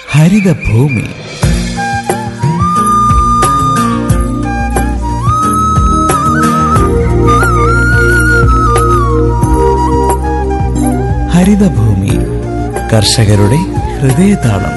ഹരിതഭൂമി ഹരിതഭൂമി കർഷകരുടെ ഹൃദയതാളം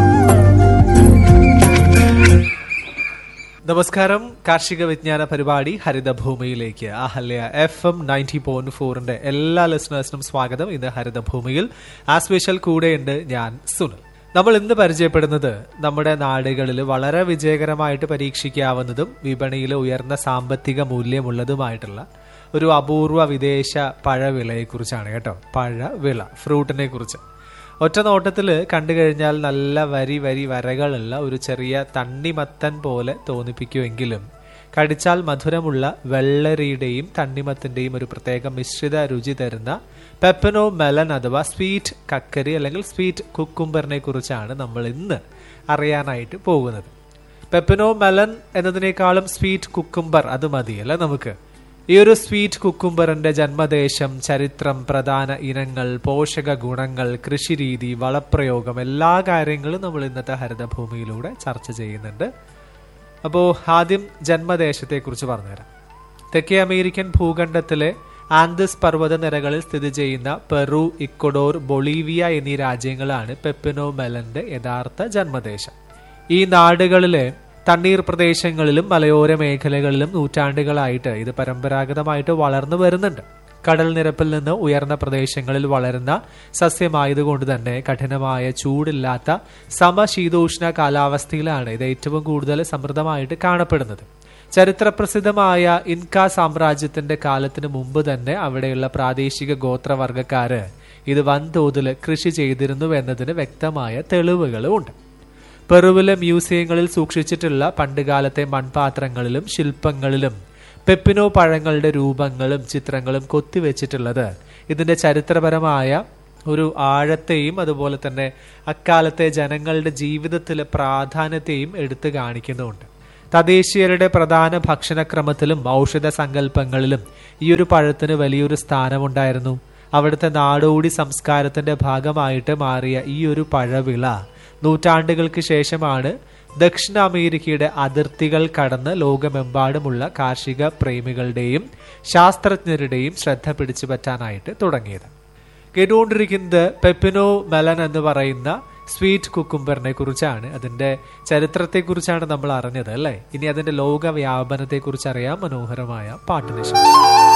നമസ്കാരം കാർഷിക വിജ്ഞാന പരിപാടി ഹരിതഭൂമിയിലേക്ക് Ahalya F M ninety point ഫോറിന്റെ എല്ലാ ലിസണേഴ്സിനും സ്വാഗതം ഇന്ന് ഹരിതഭൂമിയിൽ ആ സ്പെഷ്യൽ കൂടെയുണ്ട് ഞാൻ സുനിൽ നമ്മൾ ഇന്ന് പരിചയപ്പെടുന്നത് നമ്മുടെ നാടുകളിൽ വളരെ വിജയകരമായിട്ട് പരീക്ഷിക്കാവുന്നതും വിപണിയിൽ ഉയർന്ന സാമ്പത്തിക മൂല്യമുള്ളതുമായിട്ടുള്ള ഒരു അപൂർവ വിദേശ പഴവിളയെക്കുറിച്ചാണ് കേട്ടോ പഴവിള ഫ്രൂട്ടിനെ കുറിച്ച് ഒറ്റ നോട്ടത്തിൽ കണ്ടു കഴിഞ്ഞാൽ നല്ല വരി വരി വരകളുള്ള ഒരു ചെറിയ തണ്ണിമത്തൻ പോലെ തോന്നിപ്പിക്കുമെങ്കിലും കടിച്ചാൽ മധുരമുള്ള വെള്ളരിയുടെയും തണ്ണിമത്തിന്റെയും ഒരു പ്രത്യേക മിശ്രിത രുചി തരുന്ന പെപ്പനോ മെലൻ അഥവാ സ്വീറ്റ് കക്കരി അല്ലെങ്കിൽ സ്വീറ്റ് കുക്കുംബറിനെ കുറിച്ചാണ് നമ്മൾ ഇന്ന് അറിയാനായിട്ട് പോകുന്നത് പെപ്പനോ മെലൻ എന്നതിനേക്കാളും സ്വീറ്റ് കുക്കുംബർ അത് മതിയല്ല നമുക്ക് ഈ ഒരു സ്വീറ്റ് കുക്കുംബറിന്റെ ജന്മദേശം ചരിത്രം പ്രധാന ഇനങ്ങൾ പോഷക ഗുണങ്ങൾ കൃഷിരീതി വളപ്രയോഗം എല്ലാ കാര്യങ്ങളും നമ്മൾ ഇന്നത്തെ ഹരിതഭൂമിയിലൂടെ ചർച്ച ചെയ്യുന്നുണ്ട് അപ്പോൾ ആദ്യം ജന്മദേശത്തെക്കുറിച്ച് പറഞ്ഞുതരാം തെക്കേ അമേരിക്കൻ ഭൂഖണ്ഡത്തിലെ ആൻഡസ് പർവ്വതനിരകളിൽ സ്ഥിതി ചെയ്യുന്ന പെറു ഇക്വഡോർ ബൊളീവിയ എന്നീ രാജ്യങ്ങളാണ് പെപ്പിനോ മെലന്റെ യഥാർത്ഥ ജന്മദേശം ഈ നാടുകളിലെ തണ്ണീർ പ്രദേശങ്ങളിലും മലയോര മേഖലകളിലും നൂറ്റാണ്ടുകളായിട്ട് ഇത് പരമ്പരാഗതമായിട്ട് വളർന്നു വരുന്നുണ്ട് കടൽ നിരപ്പിൽ നിന്ന് ഉയർന്ന പ്രദേശങ്ങളിൽ വളരുന്ന സസ്യമായതുകൊണ്ട് തന്നെ കഠിനമായ ചൂടില്ലാത്ത സമശീതോഷ്ണ കാലാവസ്ഥയിലാണ് ഇത് ഏറ്റവും കൂടുതൽ സമൃദ്ധമായിട്ട് കാണപ്പെടുന്നത് ചരിത്രപ്രസിദ്ധമായ ഇൻക സാമ്രാജ്യത്തിന്റെ കാലത്തിന് മുമ്പ് തന്നെ അവിടെയുള്ള പ്രാദേശിക ഗോത്രവർഗക്കാര് ഇത് വൻതോതിൽ കൃഷി ചെയ്തിരുന്നു എന്നതിന് വ്യക്തമായ തെളിവുകളും ഉണ്ട് പെറുവിലെ മ്യൂസിയങ്ങളിൽ സൂക്ഷിച്ചിട്ടുള്ള പണ്ടുകാലത്തെ മൺപാത്രങ്ങളിലും ശില്പങ്ങളിലും പെപ്പിനോ പഴങ്ങളുടെ രൂപങ്ങളും ചിത്രങ്ങളും കൊത്തിവെച്ചിട്ടുള്ളത് ഇതിന്റെ ചരിത്രപരമായ ഒരു ആഴത്തെയും അതുപോലെ തന്നെ അക്കാലത്തെ ജനങ്ങളുടെ ജീവിതത്തിലെ പ്രാധാന്യത്തെയും എടുത്തു കാണിക്കുന്നുണ്ട് തദ്ദേശീയരുടെ പ്രധാന ഭക്ഷണക്രമത്തിലും ഔഷധ സങ്കല്പങ്ങളിലും ഈ ഒരു പഴത്തിന് വലിയൊരു സ്ഥാനമുണ്ടായിരുന്നു അവിടുത്തെ നാടോടി സംസ്കാരത്തിന്റെ ഭാഗമായിട്ട് മാറിയ ഈ ഒരു പഴവിള നൂറ്റാണ്ടുകൾക്ക് ശേഷമാണ് ദക്ഷിണ അമേരിക്കയുടെ അതിർത്തികൾ കടന്ന് ലോകമെമ്പാടുമുള്ള കാർഷിക പ്രേമികളുടെയും ശാസ്ത്രജ്ഞരുടെയും ശ്രദ്ധ പിടിച്ചു പറ്റാനായിട്ട് തുടങ്ങിയത് കേട്ടുകൊണ്ടിരിക്കുന്നത് പെപ്പിനോ മെലൻ എന്ന് പറയുന്ന സ്വീറ്റ് കുക്കുംബറിനെ കുറിച്ചാണ് അതിന്റെ ചരിത്രത്തെക്കുറിച്ചാണ് നമ്മൾ അറിഞ്ഞത് അല്ലേ ഇനി അതിന്റെ ലോക വ്യാപനത്തെക്കുറിച്ച് അറിയാം മനോഹരമായ പാട്ടിന് ശേഷം